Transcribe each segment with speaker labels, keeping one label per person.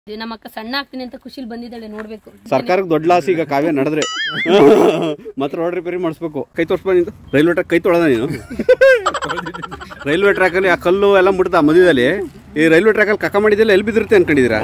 Speaker 1: ನಮ್ಮ ಅಕ್ಕ ಸಣ್ಣ ಆಗ್ತೀನಿ ಅಂತ ಖುಷಿಲಿ ಬಂದಿದ್ದಾಳೆ ನೋಡ್ಬೇಕು
Speaker 2: ಸರ್ಕಾರಕ್ಕೆ ದೊಡ್ಡ ಲಾಸ್ ಈಗ ಕಾವ್ಯ ನಡೆದ್ರೆ ಮತ್ತೆ ರೋಡ್ ರಿಪೇರಿ ಮಾಡಿಸ್ಬೇಕು ಕೈ ತೋರಿಸ್ಬಾ ನಿಂದು ರೈಲ್ವೆ ಟ್ರ್ಯಾಕ್ ಕೈ ತೊಳೆದ ನೀನು ರೈಲ್ವೆ ಟ್ರ್ಯಾಕಲ್ಲಿ ಆ ಕಲ್ಲು ಎಲ್ಲ ಮುಡ್ದ ಮಧ್ಯದಲ್ಲಿ ಈ ರೈಲ್ವೆ ಟ್ರ್ಯಾಕಲ್ಲಿ ಕಕ್ಕ ಮಾಡಿದ್ದೆಲ್ಲ ಎಲ್ಲಿ ಬಿದ್ದಿರುತ್ತೆ ಅನ್ಕೊಂಡಿದ್ದೀರಾ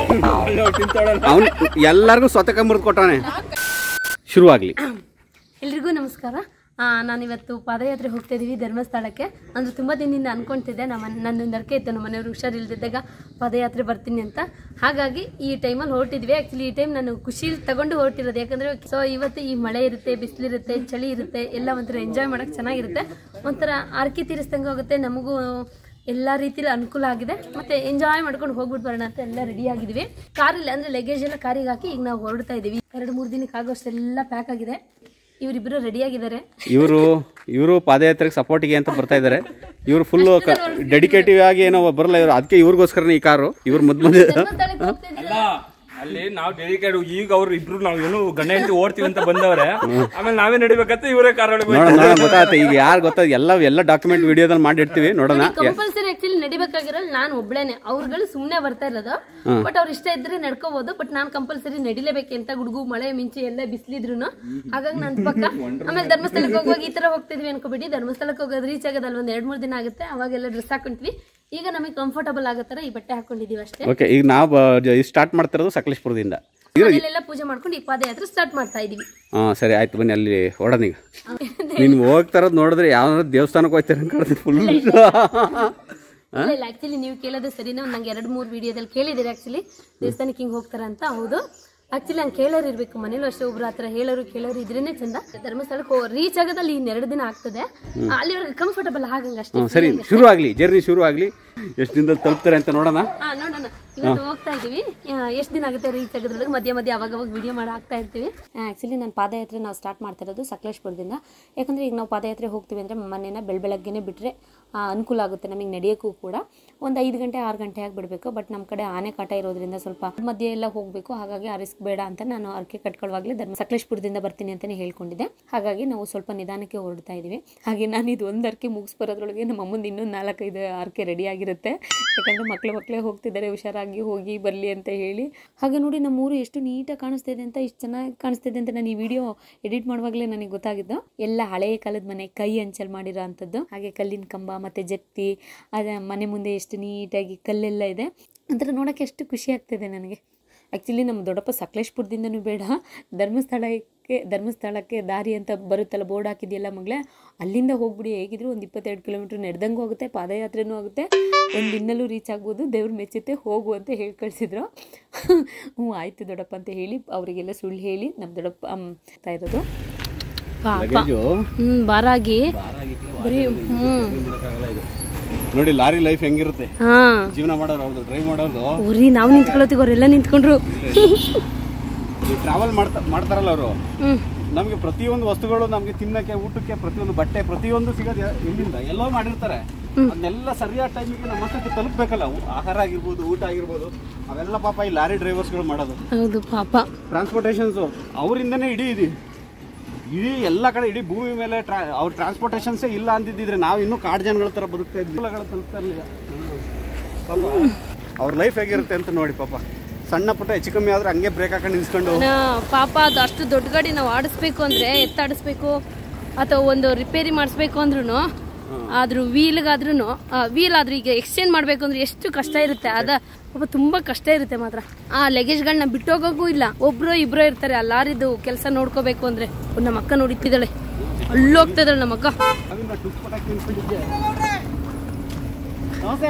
Speaker 2: ಅವ್ನು ಎಲ್ಲರಿಗೂ ಸ್ವತಃ ಮುರಿದು ಕೊಟ್ಟಾನೆ ಶುರುವಾಗಲಿ
Speaker 1: ಎಲ್ರಿಗೂ ನಮಸ್ಕಾರ ಆ, ನಾನಿವತ್ತು ಪಾದಯಾತ್ರೆ ಹೋಗ್ತಾ ಇದೀವಿ ಧರ್ಮಸ್ಥಳಕ್ಕೆ ಅಂದ್ರೆ ತುಂಬ ದಿನದಿಂದ ಅನ್ಕೊಂತಿದ್ದೆ ನಮ್ಮ ನನ್ನ ನರಕೆ ಇತ್ತು ನಮ್ಮ ಮನೆಯವರು ಹುಷಾರಿಲ್ದಿದ್ದಾಗ ಪಾದಯಾತ್ರೆ ಬರ್ತೀನಿ ಅಂತ ಹಾಗಾಗಿ ಈ ಟೈಮಲ್ಲಿ ಹೊರಟಿದ್ವಿ ಆ್ಯಕ್ಚುಲಿ ಈ ಟೈಮ್ ನಾನು ಖುಷಿಲಿ ತಗೊಂಡು ಹೊರಟಿರೋದು ಯಾಕಂದರೆ ಸೊ ಇವತ್ತು ಈ ಮಳೆ ಇರುತ್ತೆ ಬಿಸಿಲಿರುತ್ತೆ ಚಳಿ ಇರುತ್ತೆ ಎಲ್ಲ ಒಂಥರ ಎಂಜಾಯ್ ಮಾಡೋಕ್ಕೆ ಚೆನ್ನಾಗಿರುತ್ತೆ ಒಂಥರ ಆರ್ಕೆ ತೀರಿಸ್ದಂಗೆ ಹೋಗುತ್ತೆ ನಮಗೂ ಎಲ್ಲ ರೀತಿಲಿ ಅನುಕೂಲ ಆಗಿದೆ ಮತ್ತೆ ಎಂಜಾಯ್ ಮಾಡ್ಕೊಂಡು ಹೋಗ್ಬಿಟ್ಟು ಬರೋಣ ಅಂತ ಎಲ್ಲ ರೆಡಿ ಆಗಿದ್ವಿ ಕಾರಲ್ಲಿ ಅಂದ್ರೆ ಲಗೇಜ್ ಎಲ್ಲ ಕಾರಿಗೆ ಹಾಕಿ ಈಗ ನಾವು ಹೊರಡ್ತಾ ಇದೀವಿ ಎರಡು ಮೂರು ದಿನಕ್ಕೆ ಆಗೋಷ್ಟೆಲ್ಲ ಪ್ಯಾಕ್ ಆಗಿದೆ ಇವರಿಬ್ಬರು ರೆಡಿ ಆಗಿದ್ದಾರೆ
Speaker 2: ಇವರು ಇವರು ಪಾದಯಾತ್ರೆಗೆ ಸಪೋರ್ಟಿಗೆ ಅಂತ ಬರ್ತಾ ಇದ್ದಾರೆ ಇವರು ಫುಲ್ ಡೆಡಿಕೇಟಿವ್ ಆಗಿ ಏನೋ ಬರಲ್ಲ ಇವರು ಅದಕ್ಕೆ ಇವ್ರಿಗೋಸ್ಕರನೇ ಈ ಕಾರು ಇವ್ರ ಮದ್ ಮಧ್ಯೆ
Speaker 1: ಧರ್ಮಸ್ಥಳಕ್ಕೆ ಹೋಗ್ತಾ ಇದೀವಿ.
Speaker 3: ಅಲ್ಲ ಅಲ್ಲಿ ನಾವು ಡೆಡಿಕೇಟ್ ಈಗ ಅವ್ರು ಇಬ್ರು ನಾವು ಏನು ಗಂಡ ಹೆಂಡತಿ ಓಡ್ತೀವಿ ಅಂತ ಬಂದವ್ರೆ ಆಮೇಲೆ ನಾವೇ ನಡಿಬೇಕಂತ ಇವರೇ ಕಾರ್ ಒಳಗೆ
Speaker 2: ನೋಡೋಣ ನೋಡೋಣ ಗೊತ್ತಾಗುತ್ತೆ ಈಗ ಯಾರು ಗೊತ್ತಾ ಎಲ್ಲ ಎಲ್ಲ ಡಾಕ್ಯುಮೆಂಟ್ ವಿಡಿಯೋದಲ್ಲಿ ಮಾಡಿರ್ತೀವಿ ನೋಡೋಣ
Speaker 1: ಕಂಪಲ್ಸರಿ ಆಕ್ಚುಲಿ ನಡಿಬೇಕಾಗಿರೋದು ನಾನು ಒಬ್ಳೇನೆ ಅವ್ರುಗಳು ಸುಮ್ನೆ ಬರ್ತಾ ಇರೋದು ಬಟ್ ಅವ್ರ ಇಷ್ಟ ಇದ್ರೆ ನಡ್ಕೋಬಹುದು ಬಟ್ ನಾನ್ ಕಂಪಲ್ಸರಿ ನಡಿಲೇಬೇಕು ಅಂತ ಗುಡುಗು ಮಳೆ ಮಿಂಚು ಎಲ್ಲ ಬಿಸಿಲಿದ್ರು ಹಾಗಾಗಿ ನಾನು ಪಕ್ಕ ಆಮೇಲೆ ಧರ್ಮಸ್ಥಳಕ್ಕೆ ಹೋಗುವಾಗ ಈ ತರ ಹೋಗ್ತಿದ್ವಿ ಅನ್ಕೋಬಿಡಿ ಧರ್ಮಸ್ಥಳಕ್ಕೆ ಹೋಗೋದು ರೀಚ್ ಆಗೋದಲ್ಲ ಒಂದ್ ಎರಡ್ ಮೂರ್ ದಿನ ಆಗುತ್ತೆ ಅವಾಗೆಲ್ಲ ಡ್ರೆಸ್ ಹಾಕೊಂತೀವಿ ಈಗ ನಮಗೆ ಕಂಫರ್ಟಬಲ್ ಆಗೋ ತರ ಈ ಬಟ್ಟೆ ಹಾಕೊಂಡಿದೀವಿ ಅಷ್ಟೇ
Speaker 2: ಓಕೆ ಈಗ ನಾವು ಸ್ಟಾರ್ಟ್ ಮಾಡ್ತಿರೋದು ಸಕಲೇಶ್ಪುರದಿಂದ
Speaker 1: ಮನೇಲೆಲ್ಲ ಪೂಜೆ ಮಾಡ್ಕೊಂಡು ಈಗ ಪಾದಯಾತ್ರೆ ಸ್ಟಾರ್ಟ್ ಮಾಡ್ತಾ ಇದೀವಿ
Speaker 2: ಹಾಂ ಸರಿ ಆಯ್ತು ಬನ್ನಿ ಅಲ್ಲಿ ಓಡೋಣ ಈಗ ನೀನು ಹೋಗ್ತಾ ಇರೋದು ನೋಡಿದ್ರೆ ಯಾವ ದೇವಸ್ಥಾನಕ್ಕೆ ಹೋಗ್ತೀರ ಅನ್ಕೊಳ್ತೀನಿ ಫುಲ್
Speaker 1: ಇಲ್ಲ ಇಲ್ಲ ಆಕ್ಚುಲಿ ನೀವು ಕೇಳೋದು ಸರಿನಾ ನಂಗೆ ಎರಡು ಮೂರು ವಿಡಿಯೋದಲ್ಲಿ ಕೇಳಿದಿರಿ ಆಕ್ಚುಲಿ ದೇವಸ್ಥಾನಕ್ಕೆ ಹಿಂಗೆ ಹೋಗ್ತಾರ ಅಂತ ಹೌದು ಆಕ್ಚುಲಿ ಹಂಗೆ ಕೇಳೋರು ಇರ್ಬೇಕು ಮನೇಲೂ ಅಷ್ಟೇ ಒಬ್ರು ಹತ್ರ ಹೇಳೋರು ಕೇಳೋರು ಇದ್ರೇನೆ ಚಂದ ಧರ್ಮಸ್ಥಳಕ್ಕೆ ರೀಚ್ ಆಗೋದಲ್ಲಿ ಇನ್ನೆರಡು ದಿನ ಆಗ್ತದೆ ಅಲ್ಲಿವರೆಗೆ ಕಂಫರ್ಟಬಲ್ ಆಗಂಗೆ ಅಷ್ಟೇ
Speaker 2: ಹ್ಞೂ ಸರಿ ಶುರು ಆಗಲಿ ಜರ್ನಿ ಶುರು ಆಗಲಿ ಎಷ್ಟು ದಿನದಲ್ಲಿ ತಲುಪ್ತಾರೆ ಅಂತ ನೋಡೋಣ
Speaker 1: ಹಾ ನೋಡೋಣ ಇವತ್ತು ಹೋಗ್ತಾ ಇದೀವಿ ಎಷ್ಟು ದಿನ ಆಗುತ್ತೆ ರೀಚ್ ಆಗೋದ್ರೊಳಗೆ ಮಧ್ಯ ಮಧ್ಯ ಅವಾಗ ಅವಾಗ ವಿಡಿಯೋ ಮಾಡಿ ಹಾಕ್ತಾ ಇರ್ತೀವಿ ಆ್ಯಕ್ಚುಲಿ ನಾನು ಪಾದಯಾತ್ರೆ ನಾವು ಸ್ಟಾರ್ಟ್ ಮಾಡ್ತಾ ಇರೋದು ಸಕಲೇಶ್ಪುರದಿಂದ ಯಾಕಂದರೆ ಈಗ ನಾವು ಪಾದಯಾತ್ರೆ ಹೋಗ್ತೀವಿ ಅಂದರೆ ಮನೇನ ಬೆಳ ಬೆಳಗ್ಗೆನೇ ಬಿಟ್ಟರೆ ಅನುಕೂಲ ಆಗುತ್ತೆ ನಮಗೆ ನಡೆಯೋಕ್ಕೂ ಕೂಡ ಒಂದು ಐದು ಗಂಟೆ ಆರು ಗಂಟೆ ಆಗಿ ಬಿಡಬೇಕು ಬಟ್ ನಮ್ಮ ಕಡೆ ಆನೆ ಕಾಟ ಇರೋದ್ರಿಂದ ಸ್ವಲ್ಪ ಮಧ್ಯೆ ಎಲ್ಲ ಹೋಗಬೇಕು ಹಾಗಾಗಿ ಆ ರಿಸ್ಕ್ ಬೇಡ ಅಂತ ನಾನು ಅರ್ಕೆ ಕಟ್ಕೊಳ್ಳುವಾಗಲೇ ಧರ್ಮ ಸಕಲೇಶ್ಪುರದಿಂದ ಬರ್ತೀನಿ ಅಂತಲೇ ಹೇಳ್ಕೊಂಡಿದ್ದೆ ಹಾಗಾಗಿ ನಾವು ಸ್ವಲ್ಪ ನಿಧಾನಕ್ಕೆ ಹೊರಡ್ತಾ ಇದ್ದೀವಿ ಹಾಗೆ ನಾನು ಇದು ಒಂದು ಅರ್ಕೆ ಮುಗಿಸ್ ಬರೋದ್ರೊಳಗೆ ನಮ್ಮ ಅಮ್ಮಂದು ಇನ್ನೊಂದು ನಾಲ್ಕೈದು ಅರ್ಕೆ ರೆಡಿ ಆಗಿರುತ್ತೆ ಯಾಕಂದರೆ ಮಕ್ಕಳು ಮಕ್ಕಳೇ ಹೋಗ್ತಿದ್ದಾರೆ ಹುಷಾರಾಗಿ ಹೋಗಿ ಬರಲಿ ಅಂತ ಹೇಳಿ ಹಾಗೆ ನೋಡಿ ನಮ್ಮ ಊರು ಎಷ್ಟು ನೀಟಾಗಿ ಕಾಣಿಸ್ತಿದೆ ಅಂತ ಇಷ್ಟು ಚೆನ್ನಾಗಿ ಕಾಣಿಸ್ತಿದೆ ಅಂತ ನಾನು ಈ ವಿಡಿಯೋ ಎಡಿಟ್ ಮಾಡುವಾಗಲೇ ನನಗೆ ಗೊತ್ತಾಗಿದ್ದು ಎಲ್ಲ ಹಳೆಯ ಕಾಲದ ಮನೆ ಕೈ ಅಂಚಲ್ ಮಾಡಿರೋ ಅಂಥದ್ದು ಹಾಗೆ ಕಲ್ಲಿನ ಕಂಬ ಮತ್ತು ಜತ್ತಿ ಅದ ಮನೆ ಮುಂದೆ ಎಷ್ಟು ನೀಟಾಗಿ ಕಲ್ಲೆಲ್ಲ ಇದೆ ಒಂಥರ ನೋಡೋಕ್ಕೆ ಎಷ್ಟು ಖುಷಿ ಆಗ್ತಿದೆ ನನಗೆ ಆ್ಯಕ್ಚುಲಿ ನಮ್ಮ ದೊಡ್ಡಪ್ಪ ಸಕಲೇಶ್ಪುರದಿಂದನೂ ಬೇಡ ಧರ್ಮಸ್ಥಳಕ್ಕೆ ಧರ್ಮಸ್ಥಳಕ್ಕೆ ದಾರಿ ಅಂತ ಬರುತ್ತಲ್ಲ ಬೋರ್ಡ್ ಹಾಕಿದೆಯಲ್ಲ ಮಗಳೇ ಅಲ್ಲಿಂದ ಹೋಗ್ಬಿಡಿ ಹೇಗಿದ್ರು ಒಂದು ಇಪ್ಪತ್ತೆರಡು ಕಿಲೋಮೀಟ್ರ್ ನಡೆದಂಗೂ ಆಗುತ್ತೆ ಪಾದಯಾತ್ರೆನೂ ಆಗುತ್ತೆ ಒಂದು ದಿನಲ್ಲೂ ರೀಚ್ ಆಗ್ಬೋದು ದೇವ್ರ ಮೆಚ್ಚುತ್ತೆ ಹೋಗು ಅಂತ ಹೇಳಿ ಕಳಿಸಿದ್ರು ಹ್ಞೂ ಆಯಿತು ದೊಡ್ಡಪ್ಪ ಅಂತ ಹೇಳಿ ಅವರಿಗೆಲ್ಲ ಸುಳ್ಳು ಹೇಳಿ ನಮ್ಮ ದೊಡ್ಡಪ್ಪ ಆಗ್ತಾ ಇರೋದು
Speaker 2: ಲಗೇಜು
Speaker 1: ಹ್ಞೂ ಬಾರಾಗಿ ಬರೀ ಹ್ಞೂ
Speaker 2: ನೋಡಿ ಲಾರಿ ಲೈಫ್ ಹೆಂಗಿರುತ್ತೆ
Speaker 1: ಹಾಂ
Speaker 2: ಜೀವನ ಮಾಡೋರು ಅವ್ರದ್ದು ಡ್ರೈವ್ ಮಾಡೋದು
Speaker 1: ಊರಿ ನಾವು ನಿಂತ್ಕೊಳತ್ತೀವಿ ಅವರೆಲ್ಲ ನಿಂತ್ಕೊಂಡ್ರು
Speaker 2: ಟ್ರಾವೆಲ್ ಮಾಡ್ತಾ ಮಾಡ್ತಾರಲ್ಲ ಅವರು
Speaker 1: ಹ್ಞೂ
Speaker 2: ನಮಗೆ ಪ್ರತಿಯೊಂದು ವಸ್ತುಗಳು ನಮಗೆ ತಿನ್ನಕ್ಕೆ ಊಟಕ್ಕೆ ಪ್ರತಿಯೊಂದು ಬಟ್ಟೆ ಪ್ರತಿಯೊಂದು ಸಿಗೋದು ಎ- ಎಲ್ಲಿಂದ ಎಲ್ಲೋ ಮಾಡಿರ್ತಾರೆ ಅದನ್ನೆಲ್ಲ ಸರಿಯಾದ ಟೈಮಿಗೆ ನಮ್ಮ ಹತ್ರಕ್ಕೆ ತಲುಪಬೇಕಲ್ಲ ಅವು ಆಹಾರ ಆಗಿರ್ಬೋದು ಊಟ ಆಗಿರ್ಬೋದು ಅವೆಲ್ಲ ಪಾಪ ಈ ಲಾರಿ ಡ್ರೈವರ್ಸ್ಗಳು ಮಾಡೋದು
Speaker 1: ಹೌದು ಪಾಪ
Speaker 2: ಟ್ರಾನ್ಸ್ಪೋರ್ಟೇಷನ್ಸು ಅವರಿಂದನೇ ಇಡೀ ಇದು ಇಡೀ ಎಲ್ಲ ಕಡೆ ಇಡೀ ಭೂಮಿ ಮೇಲೆ ಟ್ರಾ ಅವ್ರ ಟ್ರಾನ್ಸ್ಪೋರ್ಟೇಷನ್ಸೇ ಇಲ್ಲ ಅಂತಿದ್ದಿದ್ರೆ ನಾವು ಇನ್ನೂ ಕಾಡು ಜನಗಳ ಥರ ಬದುಕ್ತಾ ಇದ್ವಿ ಮೂಲಗಳು ತಲುಪ್ತಾ ಇರಲಿಲ್ಲ ಪಾಪ ಅವ್ರ ಲೈಫ್ ಹೇಗಿರುತ್ತೆ ಅಂತ ನೋಡಿ ಪಾಪ ಸಣ್ಣ ಪುಟ್ಟ ಹೆಚ್ಚು ಕಮ್ಮಿ ಆದ್ರೆ ಹಂಗೆ ಬ್ರೇಕ್ ಹಾಕೊಂಡು ನಿಲ್ಸ್ಕೊಂಡು
Speaker 1: ನಾ- ಪಾಪ ಅದು ಅಷ್ಟು ದೊಡ್ಡ ಗಾಡಿ ನಾವು ಆಡಿಸ್ಬೇಕು ಅಂದ್ರೆ ಎತ್ತಾಡಿಸ್ಬೇಕು ಅಥವಾ ಒಂದು ರಿಪೇರಿ ಮಾಡಿಸ್ಬೇಕು ಅಂದ್ರೂ ಆದ್ರೂ ವೀಲ್ಗಾದ್ರೂ ವೀಲ್ ಆದ್ರೂ ಈಗ ಎಕ್ಸ್ಚೇಂಜ್ ಮಾಡ್ಬೇಕು ಅಂದ್ರೆ ಎಷ್ಟು ಕಷ್ಟ ಇರುತ್ತೆ ಅದ ಪಾಪ ತುಂಬಾ ಕಷ್ಟ ಇರುತ್ತೆ ಮಾತ್ರ ಆ ಲಗೇಜ್ಗಳನ್ನ ಬಿಟ್ಟೋಗೋಗೂ ಇಲ್ಲ ಒಬ್ರು ಇಬ್ರು ಇರ್ತಾರೆ ಆ ಲಾರಿದು ಕೆಲಸ ನೋಡ್ಕೋಬೇಕು ಅಂದ್ರೆ ಒಂದ್ ನಮ್ಮ ಅಕ್ಕ ನೋಡಿತ್ತಿದ್ದಾಳೆ ಅಲ್ಲೂ ಹೋಗ್ತಾ ಇದ್ದಾಳೆ ನಮ್ಮ ಅಕ್ಕ
Speaker 2: ಅದನ್ನ ಟುಕ್ ಪಟಾಕಿ ನಿಲ್ಸ್ಕೊಂಡಿದ್ದೆ ನಮಸ್ತೆ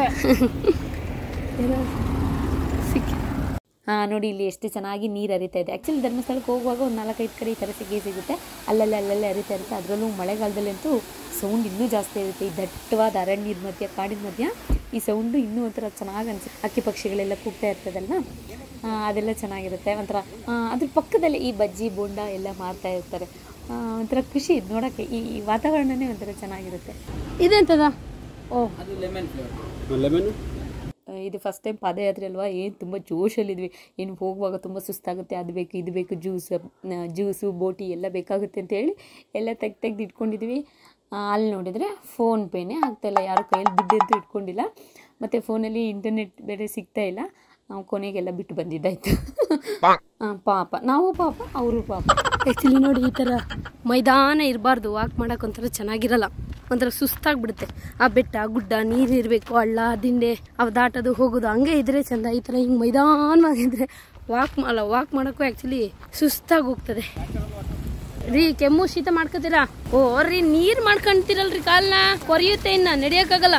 Speaker 1: ಸಿಕ್ಕಿ
Speaker 4: ಹಾಂ ನೋಡಿ ಇಲ್ಲಿ ಎಷ್ಟು ಚೆನ್ನಾಗಿ ನೀರು ಹರಿತಾ ಇದೆ ಆ್ಯಕ್ಚುಲಿ ಧರ್ಮಸ್ಥಳಕ್ಕೆ ಹೋಗುವಾಗ ಒಂದು ನಾಲ್ಕೈದು ಕಡೆ ಈ ಥರ ಸಿಗಿ ಸಿಗುತ್ತೆ ಅಲ್ಲಲ್ಲೇ ಅಲ್ಲಲ್ಲೇ ಹರಿತಾ ಇರುತ್ತೆ ಅದರಲ್ಲೂ ಮಳೆಗಾಲದಲ್ಲಂತೂ ಸೌಂಡ್ ಇನ್ನೂ ಜಾಸ್ತಿ ಇರುತ್ತೆ ಈ ದಟ್ಟವಾದ ಅರಣ್ಯದ ಮಧ್ಯ ಕಾಡಿನ ಮಧ್ಯ ಈ ಸೌಂಡು ಇನ್ನೂ ಒಂಥರ ಚೆನ್ನಾಗಿ ಅನ್ಸುತ್ತೆ ಹಕ್ಕಿ ಪಕ್ಷಿಗಳೆಲ್ಲ ಕೂಗ್ತಾ ಇರ್ತದಲ್ಲ ಆ, ಅದೆಲ್ಲ ಚೆನ್ನಾಗಿರುತ್ತೆ ಒಂಥರ ಆ, ಅದ್ರ ಪಕ್ಕದಲ್ಲಿ ಈ ಬಜ್ಜಿ ಬೋಂಡ ಎಲ್ಲ ಮಾರ್ತಾ ಇರ್ತಾರೆ ಆ, ಒಂಥರ ಖುಷಿ ಇದು ನೋಡೋಕ್ಕೆ ಈ ಈ ವಾತಾವರಣನೇ ಒಂಥರ ಚೆನ್ನಾಗಿರುತ್ತೆ
Speaker 1: ಇದೆಂತದ ಓ
Speaker 2: ಲೆಮನ್
Speaker 4: ಆ, ಇದು ಫಸ್ಟ್ ಟೈಮ್ ಪಾದಯಾತ್ರೆ ಅಲ್ವಾ ಏನು ತುಂಬ ಜೋಶಲ್ಲಿದ್ವಿ ಏನು ಹೋಗುವಾಗ ತುಂಬ ಸುಸ್ತಾಗುತ್ತೆ ಅದು ಬೇಕು ಇದು ಬೇಕು ಜ್ಯೂಸ್ ಜ್ಯೂಸು ಬೋಟಿ ಎಲ್ಲ ಬೇಕಾಗುತ್ತೆ ಅಂತ ಹೇಳಿ ಎಲ್ಲ ತೆಗ್ದು ತೆಗ್ದು ಇಟ್ಕೊಂಡಿದ್ವಿ ಆ, ಅಲ್ಲಿ ನೋಡಿದರೆ ಫೋನ್ ಪೇನೇ ಆಗ್ತಾಯಿಲ್ಲ ಯಾರು ಕೈಯಲ್ಲಿ ದುಡ್ಡು ಅಂತೂ ಇಟ್ಕೊಂಡಿಲ್ಲ ಮತ್ತು ಫೋನಲ್ಲಿ ಇಂಟರ್ನೆಟ್ ಬೇರೆ ಸಿಗ್ತಾ ಇಲ್ಲ ನಾವು ಕೊನೆಗೆಲ್ಲ ಬಿಟ್ಟು ಬಂದಿದ್ದಾಯ್ತು ಆ, ಪಾಪ ನಾವು ಪಾಪ ಅವರು ಪಾಪ
Speaker 1: ಆ್ಯಕ್ಚುಲಿ ನೋಡಿ ಈ ಥರ ಮೈದಾನ ಇರಬಾರ್ದು ವಾಕ್ ಮಾಡೋಕೆ ಒಂಥರ ಚೆನ್ನಾಗಿರಲ್ಲ ಒಂಥರ ಸುಸ್ತಾಗ್ಬಿಡುತ್ತೆ ಆ ಬೆಟ್ಟ ಗುಡ್ಡ ನೀರು ಇರಬೇಕು ಹಳ್ಳ ದಿಂಡೆ ಅವು ದಾಟೋದು ಹೋಗೋದು ಹಂಗೆ ಇದ್ರೆ ಚಂದ ಈ ಥರ ಹಿಂಗೆ ಮೈದಾನವಾಗಿದ್ರೆ ವಾಕ್ ಅಲ್ಲ ವಾಕ್ ಮಾಡೋಕ್ಕೂ ಆ್ಯಕ್ಚುಲಿ ಸುಸ್ತಾಗಿ ಹೋಗ್ತದೆ ರೀ ಕೆಮ್ಮು ಶೀತ ಮಾಡ್ಕೋತೀರಾ ಓ ರೀ ನೀರು ಮಾಡ್ಕೊಂತೀರಲ್ರಿ ಕಾಲ್ನ ಕೊರಿಯುತ್ತೆ ಇನ್ನ ನಡೆಯೋಕ್ಕಾಗಲ್ಲ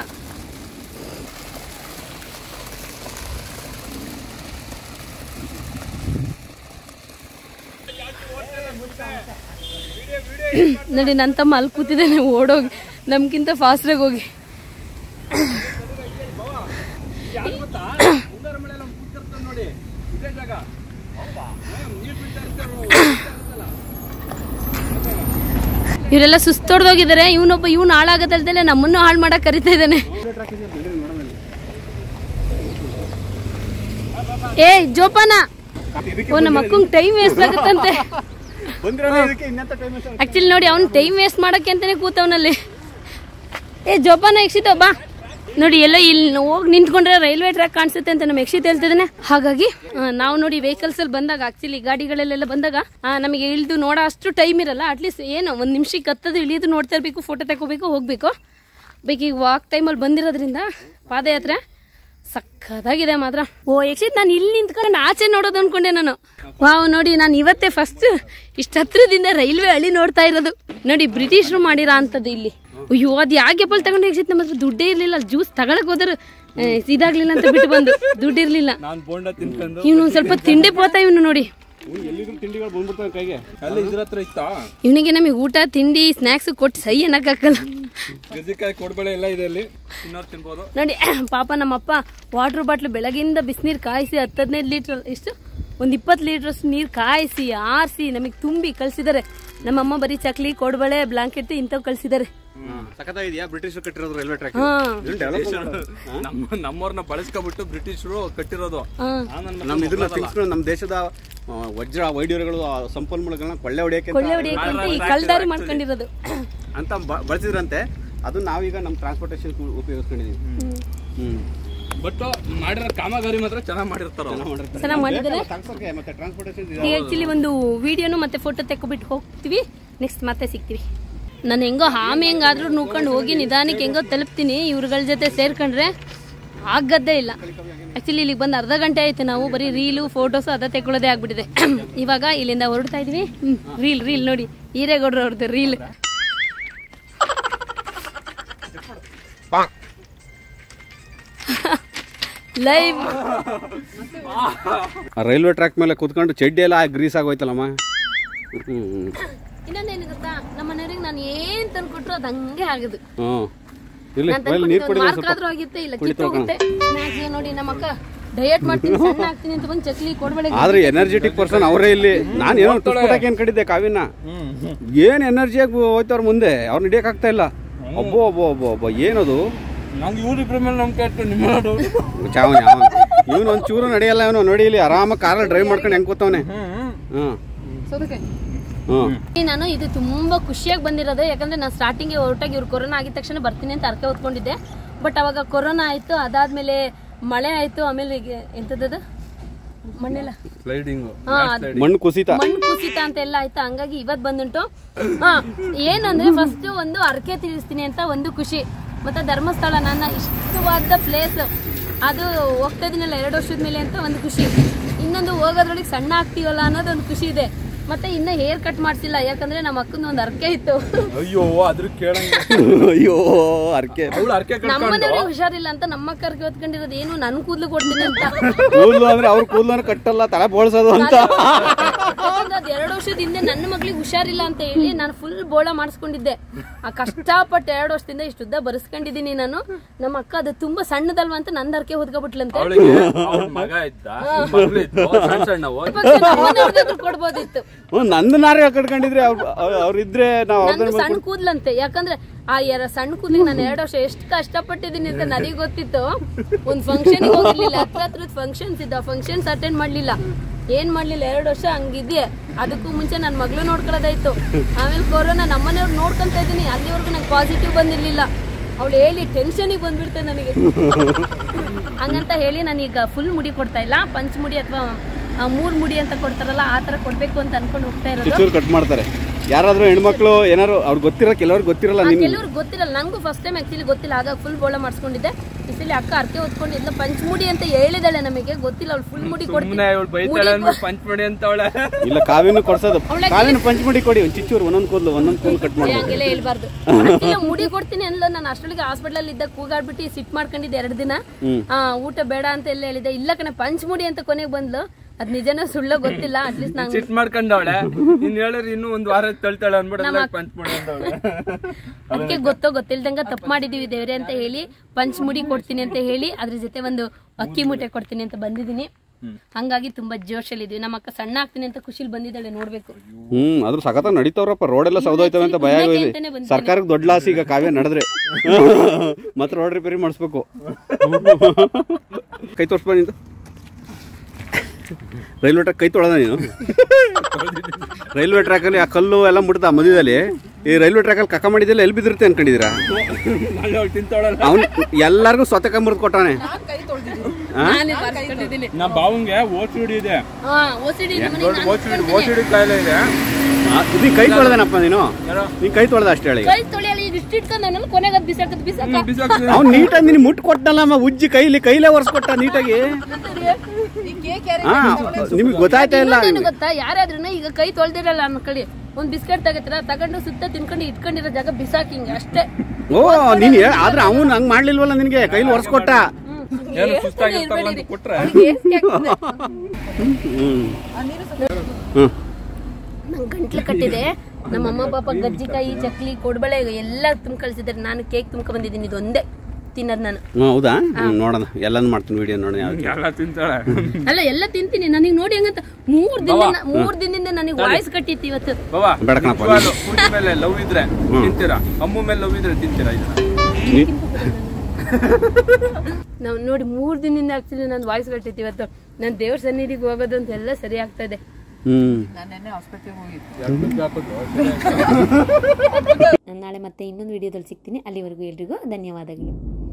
Speaker 1: ನೋಡಿ ನನ್ನ ತಮ್ಮ ಅಲ್ಲಿ ಕೂತಿದ್ದಾನೆ ಓಡೋಗಿ ನಮ್ಗಿಂತ ಫಾಸ್ಟಾಗಿ ಹೋಗಿ
Speaker 2: ನೋಡಿ ಇದೇ ಜಾಗ ನೀರು ಬಿಡ್ತಾ ಇರ್ತಾರೆ
Speaker 1: ಇವರೆಲ್ಲ ಸುಸ್ತೊಡ್ದೋಗಿದ್ದಾರೆ ಇವನೊಬ್ಬ ಇವನು ಹಾಳಾಗದಲ್ದಲೆ ನಮ್ಮನ್ನು ಹಾಳು ಮಾಡಕ್ ಕರಿತಾ ಇದ್ದಾನೆ ಏ ಜೋಪಾನ ಓ ನಮ್ಮ ಅಕ್ಕಂಗ್ ಟೈಮ್ ವೇಸ್ಟ್ ಆಗುತ್ತಂತೆ
Speaker 2: ಬಂದಿರೋದೇ ಇದಕ್ಕೆ ಇನ್ನೆಂತ ಟೈಮ್
Speaker 1: ಆಕ್ಚುಲಿ ನೋಡಿ ಅವ್ನು ಟೈಮ್ ವೇಸ್ಟ್ ಮಾಡಕ್ಕೆ ಅಂತಾನೆ ಕೂತವನಲ್ಲಿ ಏ ಜೋಪಾನ ಯಕ್ಷಿತ ಬಾ ನೋಡಿ ಎಲ್ಲ ಇಲ್ಲಿ ಹೋಗಿ ನಿಂತ್ಕೊಂಡ್ರೆ ರೈಲ್ವೆ ಟ್ರ್ಯಾಕ್ ಕಾಣಿಸುತ್ತೆ ಅಂತ ನಮ್ಮ ಯಕ್ಷಿತ್ ಹೇಳ್ತಿದ್ದಾನೆ ಹಾಗಾಗಿ ಆ, ನಾವು ನೋಡಿ ವೆಹಿಕಲ್ಸ್ ಅಲ್ಲಿ ಬಂದಾಗ ಆಕ್ಚುಲಿ ಗಾಡಿಗಳಲ್ಲೆಲ್ಲ ಬಂದಾಗ ಆ, ನಮಗೆ ಇಳಿದು ನೋಡೋ ಅಷ್ಟು ಟೈಮ್ ಇರಲ್ಲ ಅಟ್ಲೀಸ್ಟ್ ಏನು ಒಂದು ನಿಮಿಷಕ್ಕೆ ಹತ್ತದು ಇಳಿದು ನೋಡ್ತಾ ಇರಬೇಕು ಫೋಟೋ ತಗೋಬೇಕು ಹೋಗ್ಬೇಕು ಬೇಗ ಈಗ ವಾಕ್ ಟೈಮಲ್ಲಿ ಬಂದಿರೋದ್ರಿಂದ ಪಾದಯಾತ್ರೆ ಸಕ್ಕದಾಗಿದೆ ಮಾತ್ರ ಓ ಯಕ್ಷಿತ್ ನಾನು ಇಲ್ಲಿ ನಿಂತ್ಕೊಂಡು ಆಚೆ ನೋಡೋದು ಅನ್ಕೊಂಡೆ ನಾನು ವಾವ್ ನೋಡಿ ನಾನು ಇವತ್ತೇ ಫಸ್ಟ್ ಇಷ್ಟ ಹತ್ರದಿಂದ ರೈಲ್ವೆ ಹಳಿ ನೋಡ್ತಾ ಇರೋದು ನೋಡಿ ಬ್ರಿಟಿಷರು ಮಾಡಿರೋ ಅಂತದ್ದು ಇಲ್ಲಿ ಅಯ್ಯೋ ಅದು ಯಾಕೆ ಪಲ್ ತಗೊಂಡು ಯಕ್ಷಿತ್ ನಮ್ಮ ಹತ್ರ ದುಡ್ಡೇ ಇರ್ಲಿಲ್ಲ ಜ್ಯೂಸ್ ತಗೊಳಕ್ ಹೋದ್ರೆ ಆ, ಇದಾಗ್ಲಿಲ್ಲ ಅಂತ ಬಿಟ್ಟು ಬಂದು ದುಡ್ಡಿರ್ಲಿಲ್ಲ
Speaker 3: ನಾನ್ ಬೋಂಡ ತಿನ್ಕೊಂಡು
Speaker 1: ಇವನು ಸ್ವಲ್ಪ ತಿಂಡಿ ಪೋತ ಇವನು ನೋಡಿ
Speaker 2: ಎಲ್ಲಿದ್ರು ತಿಂಡಿಗಳು ಬಂದ್ಬಿಡ್ತಾವೆ ಕೈಗೆ
Speaker 3: ಅಲ್ಲಿ ಇದ್ರ ಹತ್ರ ಇತ್ತಾ
Speaker 1: ಇವನಿಗೆ ನಮಗೆ ಊಟ ತಿಂಡಿ ಸ್ನ್ಯಾಕ್ಸ್ ಕೊಟ್ಟು ಸೈ ಅನ್ನಕ್ಕಾಗಲ್ಲ
Speaker 3: ಗಜ್ಜಿಕಾಯಿ ಕೊಡ್ಬೇಳೆ ಎಲ್ಲ ಇದೆ ಅಲ್ಲಿ ತಿನ್ನೋರು ತಿನ್ಬೋದು
Speaker 1: ನೋಡಿ ಪಾಪ ನಮ್ಮಪ್ಪ ವಾಟರ್ ಬಾಟ್ಲು ಬೆಳಗಿಂದ ಬಿಸಿನೀರು ಕಾಯಿಸಿ ಹತ್ತು ಹದಿನೈದು ಲೀಟ್ರ್ ಎಷ್ಟು ಒಂದು ಇಪ್ಪತ್ತು ಲೀಟ್ರಷ್ಟು ನೀರು ಕಾಯಿಸಿ ಆರಿಸಿ ನಮಗೆ ತುಂಬಿ ಕಳ್ಸಿದ್ದಾರೆ ನಮ್ಮಮ್ಮ ಬರೀ ಚಕ್ಲಿ ಕೊಡ್ಬಳೆ ಬ್ಲಾಂಕೆಟ್ ಇಂಥವು ಕಳ್ಸಿದ್ದಾರೆ
Speaker 2: ಸಖತ್ತಾಗಿದೆಯಾ ಬ್ರಿಟಿಷರು ಕಟ್ಟಿರೋದು ರೈಲ್ವೆ ಟ್ರ್ಯಾಕ್
Speaker 1: ಹಾ
Speaker 2: ಡೆವಲಪ್
Speaker 3: ನಮ್ಮ ನಮ್ಮವ್ರನ್ನ ಬಳಸ್ಕೊಬಿಟ್ಟು ಬ್ರಿಟಿಷರು ಕಟ್ಟಿರೋದು
Speaker 1: ಹಾ
Speaker 2: ನಮ್ಮ ಇದನ್ನ ಥಿಂಗ್ಸ್ಗಳು ನಮ್ಮ ದೇಶದ ಆ, ವಜ್ರ ವೈಡ್ಯೂರ್ಯಗಳು ಆ ಸಂಪನ್ಮೂಲಗಳನ್ನ ಕೊಳ್ಳೆ ಹೊಡಿಯಕ್ಕೆ
Speaker 1: ಕೊಳ್ಳೆ ಹೊಡಿಯಕ್ಕೆ ಅಂತ ಈ ಕಳ್ದಾರಿ ಮಾಡ್ಕೊಂಡಿರೋದು
Speaker 2: ಅಂತ ಬ- ಬಳಸಿದ್ರಂತೆ ಅದು ನಾವೀಗ ನಮ್ಮ ಟ್ರಾನ್ಸ್ಪೋರ್ಟೇಷನ್ ಉಪಯೋಗಿಸ್ಕೊಂಡಿದೀವಿ ಹ್ಮ್
Speaker 3: ಬಟ್ ಮಾಡಿರೋ ಕಾಮಗಾರಿ ಮಾತ್ರ ಚೆನ್ನಾಗಿ ಮಾಡಿರ್ತಾರ
Speaker 1: ಚೆನ್ನಾಗಿ ಮಾಡಿದ್ದಾರೆ
Speaker 2: ತಗ್ಸೋಕೆ ಮತ್ತೆ ಟ್ರಾನ್ಸ್ಪೋರ್ಟೇಷನ್
Speaker 1: ಈಗ ಆಕ್ಚುಲಿ ಒಂದು ವಿಡಿಯೋನು ಮತ್ತೆ ಫೋಟೋ ತೆಕ್ಕೊಬಿಟ್ಟು ಹೋಗ್ತೀವಿ ನೆಕ್ಸ್ಟ್ ಮತ್ತೆ ಸಿಗ್ತೀವಿ ನಾನು ಹೆಂಗೋ ಹಾಮಿ ಹೆಂಗಾದ್ರೂ ನೋಡ್ಕೊಂಡು ಹೋಗಿ ನಿಧಾನಕ್ಕೆ ಹೆಂಗೋ ತಲುಪ್ತೀನಿ ಇವ್ರುಗಳ ಜೊತೆ ಸೇರ್ಕೊಂಡ್ರೆ ಆಗದ್ದೇ ಇಲ್ಲ ಆಕ್ಚುಲಿ ಇಲ್ಲಿಗೆ ಬಂದು ಅರ್ಧ ಗಂಟೆ ಆಯ್ತು ನಾವು ಬರೀ ರೀಲು ಫೋಟೋಸು ಅದ ತೆಕ್ಕೊಳ್ಳೋದೇ ಆಗ್ಬಿಟ್ಟಿದೆ ಇವಾಗ ಇಲ್ಲಿಂದ ಹೊರಡ್ತಾ ಇದೀವಿ ರೀಲ್ ರೀಲ್ ನೋಡಿ ಹೀರೇಗೌಡ್ರು ಅವ್ರದ್ದು ರೀಲ್ ಲೈವ್
Speaker 2: ರೈಲ್ವೆ ಟ್ರ್ಯಾಕ್ ಮೇಲೆ ಕೂತ್ಕೊಂಡು ಚಡ್ಡಿ ಎಲ್ಲ ಗ್ರೀಸ್ ಆಗೋಯ್ತಲ್ಲಮ್ಮ ಹ್ಮ್
Speaker 1: ಇನ್ನೊಂದೇನು ಗೊತ್ತಾ ನಮ್ಮ ಮನೆಯವ್ರಿಗೆ ನಾನು ಏನ್ ತಂದ್ಕೊಟ್ರು ಅದು ಹಂಗೆ ಆಗುದು
Speaker 2: ಹ್ಮ್ ಇಲ್ಲಿ
Speaker 1: ನಾನ್
Speaker 2: ಮೇಲೆ ನೀರು
Speaker 1: ತಂದ್ಕೊಟ್ಟಿದ್ದು
Speaker 2: ಕುಡಿ
Speaker 1: ಮಾರ್ಕ್
Speaker 2: ಸ್ವಲ್ಪ
Speaker 1: ಆದ್ರೂ ಆಗಿತ್ತೆ ಇಲ್ಲ ಕಿತ್ತೋಗುತ್ತೆ ಸ್ನ್ಯಾಕ್ಸ್ ನೋಡಿ ನಮ್ಮ ಅಕ್ಕ ಡಯಟ್ ಮಾಡ್ತೀನಿ ಸಣ್ಣ ಆಗ್ತೀನಿ ಅಂತ ಬಂದು ಚಕ್ಲಿ ಕೊಡ್ಬೇಡ
Speaker 2: ಆದ್ರೆ ಎನರ್ಜೆಟಿಕ್ ಪರ್ಸನ್ ಅವರೇ ಇಲ್ಲಿ ನಾನು ಏನೋ ತುಪ್ಪಟಕ್ಕೆ ಏನ್ ಕಡಿದ್ದೆ ಕಾವಿನ ಏನ್ ಎನರ್ಜಿಯಾಗಿ ಹೋಯ್ತವ್ರ ಮುಂದೆ ಅವ್ರನ್ನ ಹಿಡಿಯಕ್ ಆಗ್ತಾ ಇಲ್ಲ ಒಬ್ಬೋ ಒಬ್ಬೋ ಒಬ್ಬೋ ಒಬ್ಬ ಏನದು
Speaker 3: ನಂಗೆ ಇವ್ರಿಬ್ರ ಮೇಲೆ ನಂಬಿಕೆ ಇಟ್ಟು ನಿಮ್ಮ
Speaker 2: ಚಾವ ಇವನು ಒಂದ್ ಚೂರು ನಡೆಯಲ್ಲ ಇವನು ನೋಡಿ ಇಲ್ಲಿ ಆರಾಮಾಗಿ ಕಾರಲ್ಲಿ ಡ್ರೈವ್ ಮಾಡ್ಕೊಂಡು ಹೆಂಗ್ ಕೂತವನೆ ಹ್ಮ್ ಹ್ಮ್
Speaker 1: ಈ ನಾನು ಇದು ತುಂಬಾ ಖುಷಿಯಾಗಿ ಬಂದಿರೋದು ಯಾಕಂದ್ರೆ ನಾನು ಸ್ಟಾರ್ಟಿಂಗ್ ಹೊರಟಾಗಿ ಇವ್ರು ಕೊರೋನಾ ಆಗಿದ ತಕ್ಷಣ ಬರ್ತೀನಿ ಅಂತ ಅರ್ಕೆ ಹೊತ್ಕೊಂಡಿದ್ದೆ ಬಟ್ ಅವಾಗ ಕೊರೋನಾ ಆಯ್ತು ಅದಾದ್ಮೇಲೆ ಮಳೆ ಆಯ್ತು ಆಮೇಲೆ ಈಗ ಎಂತದದು ಮಣ್ಣೆಲ್ಲ
Speaker 3: ಸ್ಲೈಡಿಂಗು
Speaker 1: ಹಾ ಅದ್-
Speaker 2: ಮಣ್ಣು ಕುಸಿತ
Speaker 1: ಮಣ್ಣು ಕುಸಿತ ಅಂತ ಎಲ್ಲ ಆಯ್ತಾ ಹಂಗಾಗಿ ಇವತ್ ಬಂದುಂಟು ಹಾ ಏನಂದ್ರೆ ಫಸ್ಟ್ ಒಂದು ಅರ್ಕೆ ತೀರಿಸ್ತೀನಿ ಅಂತ ಒಂದು ಖುಷಿ ಮತ್ತೆ ಧರ್ಮಸ್ಥಳ ನನ್ನ ಇಷ್ಟವಾದ ಪ್ಲೇಸ್ ಅದು ಹೋಗ್ತಾ ಇದೀನಲ್ಲ ಎರಡು ವರ್ಷದ ಮೇಲೆ ಅಂತ ಒಂದು ಖುಷಿ ಇನ್ನೊಂದು ಹೋಗೋದ್ರೊಳಗೆ ಸಣ್ಣ ಆಗ್ತೀವಲ್ಲ ಅನ್ನೋದು ಒಂದು ಖುಷಿ ಇದೆ ಮತ್ತೆ ಇನ್ನ ಹೇರ್ ಕಟ್ ಮಾಡ್ಸಿಲ್ಲ ಯಾಕಂದ್ರೆ ನಮ್ಮ ಅಕ್ಕನ ಒಂದು ಅರ್ಕೆ ಇತ್ತು
Speaker 3: ಅಯ್ಯೋ ಅದ್ರ ಕೇಳಂಗ
Speaker 2: ಅಯ್ಯೋ ಅರ್ಕೆ
Speaker 3: ಅವಳು ಅರ್ಕೆ
Speaker 1: ನಮ್ಮನೆಯವ್ರಿಗೆ ಹುಷಾರಿಲ್ಲ ಅಂತ ನಮ್ಮ ಅಕ್ಕರ್ಗೆ ಹೊತ್ಕೊಂಡಿರೋದು ಏನು ನನ್ ಕೂದ್ಲು ಕೊಡ್ತೀನಿ ಅಂತ
Speaker 2: ಕೂದಲು ಅಂದ್ರೆ ಅವ್ರ ಕೂದಲನ್ನು ಕಟ್ಟಲ್ಲ ತಲೆ ಬೋಳ್ಸೋದು ಅಂತ
Speaker 1: ಯಾಕಂದ್ರೆ ಅದ್ ಎರಡು ವರ್ಷದ ಹಿಂದೆ ನನ್ನ ಮಗಳಿಗೆ ಹುಷಾರಿಲ್ಲ ಅಂತ ಹೇಳಿ ನಾನು ಫುಲ್ ಬೋಳ ಮಾಡಿಸ್ಕೊಂಡಿದ್ದೆ ಆ ಕಷ್ಟಪಟ್ಟು ಎರಡು ವರ್ಷದಿಂದ ಇಷ್ಟು ಉದ್ದ ಬರೆಸ್ಕೊಂಡಿದ್ದೀನಿ ನಾನು ನಮ್ಮ ಅಕ್ಕ ಅದು ತುಂಬಾ ಸಣ್ಣದಲ್ವಾ ಅಂತ ನಂದ ಅರ್ಕೆ ಹೊದ್ಕೊಬಿಟ್ಲಂತೆ
Speaker 3: ಅವಳಿಗೆ ಅವ್ಳ ಮಗ ಇದ್ದ ಮಗಳು ಇತ್ತು ಸಣ್ಣ ಸಣ್ಣವು
Speaker 1: ಪಕ್ಷ ನಮ್ಮನೆಯವ್ರಿಗಾದ್ರೂ ಕೊಡ್ಬೋದಿತ್ತು
Speaker 2: ಹ್ಮ್, ನಂದು ನಾರೇ ಕಟ್ಕೊಂಡಿದ್ರೆ ಅವ್ರು ಅವ್ರು ಇದ್ರೆ ನಾವು
Speaker 1: ನಂದು ಸಣ್ಣ ಕೂದ್ಲಂತೆ ಯಾಕಂದ್ರೆ ಆ ಎರ ಸಣ್ಣ ಕೂದ್ಲಿಗೆ ನಾನು ಎರಡು ವರ್ಷ ಎಷ್ಟು ಕಷ್ಟಪಟ್ಟಿದ್ದೀನಿ ಅಂತ ನನಗೆ ಗೊತ್ತಿತ್ತು ಒಂದ್ ಫಂಕ್ಷನ್ ಹೋಗಿರ್ಲಿಲ್ಲ ಹತ್ರ ಹತ್ರದ ಫಂಕ್ಷನ್ಸ್ ಇದ್ದ ಫಂಕ್ಷನ್ಸ್ ಅಟೆಂಡ್ ಮಾಡ್ಲಿಲ್ಲ ಏನ್ ಮಾಡ್ಲಿಲ್ಲ ಎರಡು ವರ್ಷ ಹಂಗಿದ್ದೆ ಅದಕ್ಕೂ ಮುಂಚೆ ನನ್ನ ಮಗಳು ನೋಡ್ಕೊಳ್ಳೋದಾಯ್ತು ಆಮೇಲೆ ಕೊರೋನಾ ನಮ್ಮನೆಯವ್ರು ನೋಡ್ಕೊಂತ ಇದ್ದೀನಿ ಅಲ್ಲಿವರೆಗೂ ನಂಗೆ ಪಾಸಿಟಿವ್ ಬಂದಿರ್ಲಿಲ್ಲ ಅವಳು ಹೇಳಿ ಟೆನ್ಷನಿಗೆ ಬಂದ್ಬಿಡ್ತೆ ನನಗೆ ಹಂಗಂತ ಹೇಳಿ ನಾನೀಗ ಫುಲ್ ಮುಡಿ ಕೊಡ್ತಾ ಇಲ್ಲ ಪಂಚ್ ಮುಡಿ ಅಥವಾ ಮೂರ್ ಮುಡಿ ಅಂತ ಕೊಡ್ತಾರಲ್ಲ ಆ ತರ ಕೊಡ್ಬೇಕು ಅಂತ ಅನ್ಕೊಂಡು ಹೋಗ್ತಾ ಇರೋದು
Speaker 2: ಕಿಚೂರು ಕಟ್ ಮಾಡ್ತಾರೆ ಯಾರಾದ್ರೂ ಹೆಣ್ಮಕ್ಳು ಏನಾರು ಅವ್ರಿಗೆ ಗೊತ್ತಿರೋ ಕೆಲವ್ರಿಗೆ ಗೊತ್ತಿರಲ್ಲ ನಿನ್
Speaker 1: ಕೆಲವ್ರಿಗೆ ಗೊತ್ತಿರಲ್ಲ ನಂಗೂ ಫಸ್ಟ್ ಟೈಮ್ ಆಕ್ಚುಲಿ ಗೊತ್ತಿಲ್ಲ ಆಗ ಫುಲ್ ಬೋಳ ಮಾಡಿಸ್ಕೊಂಡಿದ್ದೆ ಇಸಲಿ ಅಕ್ಕ ಅರ್ಕೆ ಹೊತ್ಕೊಂಡಿದ್ಲ ಪಂಚಮುಡಿ ಅಂತ ಹೇಳಿದಾಳೆ ನಮಗೆ ಗೊತ್ತಿಲ್ಲ ಅವಳು ಫುಲ್ ಮುಡಿ ಕೊಡ್ತೀನಿ
Speaker 3: ಸುಮ್ಮನೆ ಇವಳು ಬೈತಾಳೆ ಅಂದ್ಬಿಟ್ಟು ಪಂಚಮಡಿ ಅಂತವಳೆ
Speaker 2: ಇಲ್ಲ ಕಾವಿನ ಕೊಡ್ಸೋದು
Speaker 1: ಅವ್ಳಾಗಿ-
Speaker 2: ಕಾವಿನ ಪಂಚಮುಡಿ ಕೊಡಿ ಒಂದು ಚಿಚ್ಚೂರು ಒಂದೊಂದು ಕೂದಲು ಒಂದೊಂದು ಕೂದಲು ಕಟ್
Speaker 1: ಏ,
Speaker 2: ಮಾಡ್ಬೋದು
Speaker 1: ಹಂಗೆಲ್ಲ ಹೇಳ್ಬಾರ್ದು ಇಲ್ಲ ಮುಡಿ ಕೊಡ್ತೀನಿ ಅನ್ಲ ನಾನು ಅಷ್ಟೊಳಗೆ ಹಾಸ್ಪಿಟಲ್ ಇದ್ದ ಕೂಗಾಡ್ಬಿಟ್ಟು ಸಿಟ್ ಮಾಡ್ಕೊಂಡಿದ್ದೆ ಎರಡು ದಿನ ಆ, ಊಟ ಬೇಡ ಅಂತ ಎಲ್ಲ ಹೇಳಿದೆ ಇಲ್ಲ ಕಣೆ ಪಂಚಮುಡಿ ಅಂತ ಕೊನೆಗೆ ಬಂದ್ಲು ಅದ್ ನಿಜನ ಸುಳ್ಳ ಗೊತ್ತಿಲ್ಲ ಅಟ್ಲೀಸ್ಟ್ ನಂಗೆ
Speaker 3: ಸಿಟ್ ಮಾಡ್ಕೊಂಡವಳೆ ಇನ್ ಹೇಳಿದ್ರೆ ಇನ್ನೂ ಒಂದ್ ವಾರ ತಳ್ತಾಳೆ ಅನ್ಬಿಟ್ಟು ಪಂಚಮಡಿ ಅಂತವಳೆ
Speaker 1: ಅದಕ್ಕೆ ಗೊತ್ತೋ ಗೊತ್ತಿಲ್ದಂಗ ತಪ್ಪು ಮಾಡಿದೀವಿ ದೇವ್ರೆ ಅಂತ ಹೇಳಿ ಪಂಚಮುಡಿ ಕೊಡ್ತೀನಿ ಅಂತ ಹೇಳಿ ಅದ್ರ ಜೊತೆ ಒಂದು ಅಕ್ಕಿ ಮೂಟೆ ಕೊಡ್ತೀನಿ ಅಂತ ಬಂದಿದ್ದೀನಿ ಹಂಗಾಗಿ ತುಂಬಾ ಜೋಶಲ್ಲಿದ್ವಿ ನಮ್ಮ ಅಕ್ಕ ಸಣ್ಣ ಆಗ್ತೀನಿ ಅಂತ ಖುಷಿಲ್ ಬಂದಿದ್ದಾಳೆ ನೋಡ್ಬೇಕು
Speaker 2: ಹ್ಮ್ ಅದ್ರ ಸಖತ ನಡೀತಾವ್ರಪ್ಪ ರೋಡೆಲ್ಲ ಸೌದೋಯ್ತವೆ ಅಂತ ಭಯ ಆಗೋಯ್ತು
Speaker 1: ಅಂತಾನೆ ಬಂದಿದ್ದೀನಿ.
Speaker 2: ಸರ್ಕಾರಕ್ಕೆ ದೊಡ್ಡ ಲಾಸ್ ಈಗ ಕಾವ್ಯ ನಡೆದ್ರೆ ಮತ್ತೆ ರೋಡ್ ರಿಪೇರಿ ಮಾಡಿಸ್ಬೇಕು ಕೈ ತೋರ್ಸ್ಬಾ ನಿಂದು ರೈಲ್ವೆ ಟ್ರ್ಯಾಕ್ ಕೈ ತೊಳೆದ ನೀನು ರೈಲ್ವೆ ಟ್ರ್ಯಾಕಲ್ಲಿ ಆ ಕಲ್ಲು ಎಲ್ಲ ಮುಟ್ದ ಮಧ್ಯದಲ್ಲಿ ಈ ರೈಲ್ವೆ ಟ್ರ್ಯಾಕಲ್ಲಿ ಕಕ್ಕ ಮಾಡಿದ್ದೆಲ್ಲ ಎಲ್ಲಿ ಬಿದ್ದಿರುತ್ತೆ ಅನ್ಕೊಂಡಿದ್ದೀರಾ
Speaker 3: ಅಲ್ಲಿ ಅವ್ಳು ತಿಂತಾವಳಲ್ಲ
Speaker 2: ಅವ್ನು ಎಲ್ಲಾರ್ಗೂ ಸ್ವತಃ ಮುರಿದು ಕೊಟ್ಟಾನೆ
Speaker 1: ನಾನೇ ಬಾರಿಸ್ಕೊಂಡಿದ್ದೀನಿ
Speaker 3: ನಾ ಬಾವಂಗೆ ಓಸಿಡಿ ಇದೆ
Speaker 1: ಹಾ ಓಸಿಡಿ
Speaker 3: ದೊಡ್ಡ ಓಸಿಡಿ ಓಸಿಡಿ ಕಾಯಿಲೆ ಇದೆ
Speaker 2: ನೀ ಕೈ ತೊಳೆದನಪ್ಪ ನೀನು
Speaker 3: ಯಾರೋ
Speaker 2: ನೀ ಕೈ ತೊಳೆದ ಅಷ್ಟೇ ಹೇಳಿ
Speaker 1: ಕೈ ತೊಳೆಯಲ್ಲ ಈಗ ಇಷ್ಟ ಇಟ್ಕೊಂಡು ನಾನು ಕೊನೆಗೆ ಅದ್ ಬಿಸಾಕದ್ ಬಿಸಾಕ
Speaker 3: ಬಿಸಾಕ್ತೀನಿ
Speaker 2: ಅವ್ನು ನೀಟಾಗಿ ನೀನು ಮುಟ್ಟು ಕೊಟ್ಟನಲ್ಲಮ್ಮ ಉಜ್ಜಿ ಕೈಲಿ ಕೈಲೇ ಒರೆಸ್ಕೊಟ್ಟ ನೀಟಾಗಿ ಹಾ ನಿಮಗೆ ಗೊತ್ತಾಯ್ತಾ ಇಲ್ಲ
Speaker 1: ಇನ್ನೊಂದೇನು ಗೊತ್ತಾ ಯಾರಾದ್ರೂ ಈಗ ಕೈ ತೊಳ್ದಿರಲ್ಲ ಅನ್ಕೊಳ್ಳಿ ಒಂದ್ ಬಿಸ್ಕೆಟ್ ತಗತ್ರ ತಗೊಂಡು ಸುತ್ತ ತಿನ್ಕೊಂಡು ಇಟ್ಕೊಂಡಿರೋ ಜಾಗ ಬಿಸಾಕಿಂಗೆ ಅಷ್ಟೇ
Speaker 2: ಓ ನೀನು ಆದ್ರೆ ಅವನು ಹಂಗ್ ಮಾಡ್ಲಿಲ್ವಲ್ಲ ನಿನಗೆ ಕೈಲಿ ಒರೆಸ್ಕೊಟ್ಟ
Speaker 3: ಏನು ಸುಸ್ತಾಗಿರ್ತಾರಲ್ಲ ಅಂತ ಕೊಟ್ರೆ
Speaker 2: ಹ್ಮ್ ಹ್ಮ್
Speaker 1: ನಂಗೆ ಗಂಟ್ಲು ಕಟ್ಟಿದೆ ನಮ್ಮ ಅಮ್ಮ ಪಾಪ ಗಜ್ಜಿಕಾಯಿ ಚಕ್ಲಿ ಕೊಡ್ಬಳೆ ಎಲ್ಲ ತುಂಬ ಕಳ್ಸಿದ್ದಾರೆ ನಾನು ಕೇಕ್ ತುಂಬ ಬಂದಿದ್ದೀನಿ ಇದು ಒಂದೇ ತಿನ್ನೋದು ನಾನು
Speaker 2: ಹ್ಮ್, ಹೌದಾ ಹ್ಮ್, ನೋಡೋಣ ಎಲ್ಲಾನು ಮಾಡ್ತೀನಿ ವಿಡಿಯೋ ನೋಡೋಣ ಯಾವ
Speaker 3: ಎಲ್ಲ ತಿಂತಾಳೆ
Speaker 1: ಅಲ್ಲ ಎಲ್ಲ ತಿಂತೀನಿ ನನಗೆ ನೋಡಿ ಹೆಂಗಂತ ಮೂರ್ ದಿನ ಮೂರ್ ದಿನದಿಂದ ನನಗೆ ವಾಯ್ಸ್ ಕಟ್ಟಿತ್ತು ಇವತ್ತು
Speaker 3: ಬಾಬಾ
Speaker 2: ಬೇಡ ಕಣಪ್ಪ.
Speaker 3: ನಿಜವಾಗ್ಲೂ ಪೂಜೆ ಮೇಲೆ ಲವ್ ಇದ್ರೆ ತಿಂತೀರಾ ಅಮ್ಮು ಮೇಲೆ ಲವ್ ಇದ್ರೆ ತಿಂತೀರಾ ಇದನ್ನ
Speaker 1: ನಾವು ನೋಡಿ ಮೂರ್ ದಿನದಿಂದ ಆಕ್ಚುಲಿ ನನ್ನ ವಾಯ್ಸ್ ಕಟ್ಟಿತ್ತು ಇವತ್ತು ನಾನು ದೇವ್ರ ಸನ್ನಿಧಿಗೆ ಹೋಗೋದು ಅಂತ ಎಲ್ಲ ಸರಿ ಆಗ್ತಾ ಇದೆ
Speaker 2: ಹ್ಮ್
Speaker 4: ನಾನು ನಾಳೆ ಮತ್ತೆ ಇನ್ನೊಂದು ವಿಡಿಯೋದಲ್ಲಿ ಸಿಗ್ತೀನಿ ಅಲ್ಲಿವರೆಗೂ ಎಲ್ರಿಗೂ ಧನ್ಯವಾದಗಳು